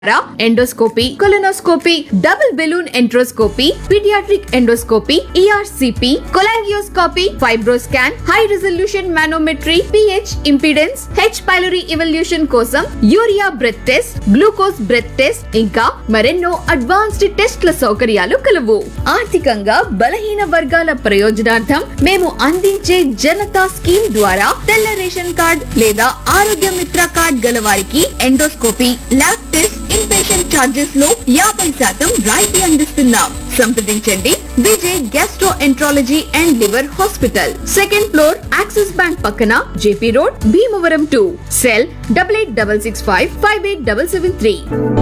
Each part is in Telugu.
endoscopy colonoscopy double balloon enteroscopy paediatric endoscopy ERCP cholangioscopy fibroscan high resolution manometry pH impedance H pylori evaluation కోసం urea breath test glucose breath test ఇంకా మరెన్నో అడ్వాన్స్డ్ టెస్ట్ల సౌకర్యాలు కలవు ఆర్థికంగా బలహీన వర్గాల ప్రయోజనార్థం మేము అందించే జనతా స్కీమ్ ద్వారా తెల్ల రేషన్ కార్డ్ లేదా ఆరోగ్య మిత్ర కార్డ్ గల వారికి endoscopy lab test inpatient charges లో యాభై శాతం రాయితీ అందిస్తున్నాం సంప్రదించండి Vijay gastroenterology and liver hospital second floor Axis bank పక్కన JP road Bhimavaram to cell double eight double six five five eight double seven three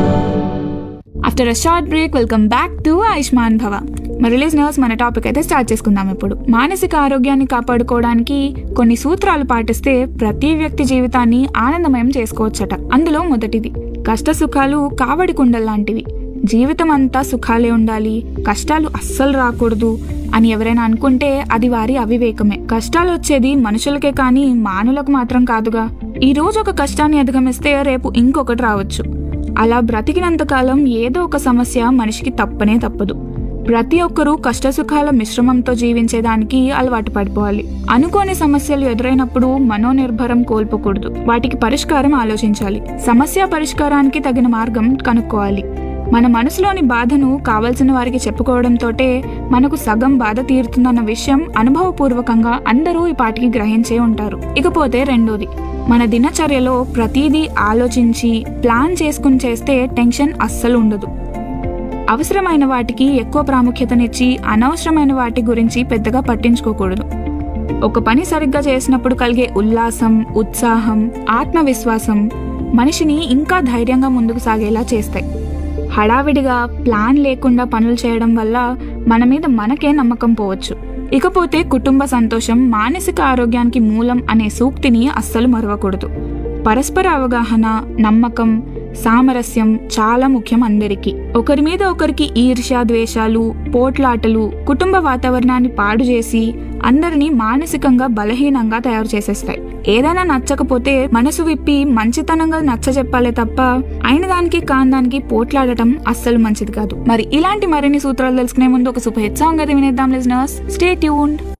after a short break welcome back to Ayushman Bhava మరి లిజనర్స్ మన టాపిక్ అయితే స్టార్ట్ చేసుకుందాం ఇప్పుడు మానసిక ఆరోగ్యాన్ని కాపాడుకోవడానికి కొన్ని సూత్రాలు పాటిస్తే ప్రతి వ్యక్తి జీవితాన్ని ఆనందమయం చేసుకోవచ్చట అందులో మొదటిది కష్ట సుఖాలు కావడి కుండల లాంటివి జీవితం అంతా సుఖాలే ఉండాలి కష్టాలు అస్సలు రాకూడదు అని ఎవరైనా అనుకుంటే అది వారి అవివేకమే కష్టాలు వచ్చేది మనుషులకే కానీ మానులకు మాత్రం కాదుగా ఈ రోజు ఒక కష్టాన్ని అధిగమిస్తే రేపు ఇంకొకటి రావచ్చు అలా బ్రతికినంత కాలం ఏదో ఒక సమస్య మనిషికి తప్పనే తప్పదు ప్రతి ఒక్కరూ కష్టసుఖాల మిశ్రమంతో జీవించేదానికి అలవాటు పడిపోవాలి అనుకోని సమస్యలు ఎదురైనప్పుడు మనోనిర్భరం కోల్పోకూడదు వాటికి పరిష్కారం ఆలోచించాలి సమస్య పరిష్కారానికి తగిన మార్గం కనుక్కోవాలి మన మనసులోని బాధను కావలసిన వారికి చెప్పుకోవడంతోటే మనకు సగం బాధ తీరుతుందన్న విషయం అనుభవపూర్వకంగా అందరూ ఈ పాటికి గ్రహించే ఉంటారు ఇకపోతే రెండోది మన దినచర్యలో ప్రతిదీ ఆలోచించి ప్లాన్ చేసుకుని చేస్తే టెన్షన్ అస్సలు ఉండదు అవసరమైన వాటికి ఎక్కువ ప్రాముఖ్యతనిచ్చి అనవసరమైన వాటి గురించి పెద్దగా పట్టించుకోకూడదు ఒక పని సరిగ్గా చేసినప్పుడు కలిగే ఉల్లాసం ఉత్సాహం ఆత్మవిశ్వాసం మనిషిని ఇంకా ధైర్యంగా ముందుకు సాగేలా చేస్తాయి హడావిడిగా ప్లాన్ లేకుండా పనులు చేయడం వల్ల మన మీద మనకే నమ్మకం పోవచ్చు ఇకపోతే కుటుంబ సంతోషం మానసిక ఆరోగ్యానికి మూలం అనే సూక్తిని అస్సలు మరవకూడదు పరస్పర అవగాహన నమ్మకం సామరస్యం చాలా ముఖ్యం అందరికీ ఒకరి మీద ఒకరికి ఈర్ష్య ద్వేషాలు పోట్లాటలు కుటుంబ వాతావరణాన్ని పాడు చేసి అందరినీ మానసికంగా బలహీనంగా తయారు చేసేస్తాయి ఏదైనా నచ్చకపోతే మనసు విప్పి మంచితనంగా నచ్చ చెప్పాలే తప్ప అయిన దానికి కాని దానికి పోట్లాడటం అస్సలు మంచిది కాదు మరి ఇలాంటి మరిన్ని సూత్రాలు తెలుసుకునే ముందు ఒక సూపర్ హిట్ సాంగ్ అయితే వినేద్దాం లిజనర్స్ స్టే ట్యూన్డ్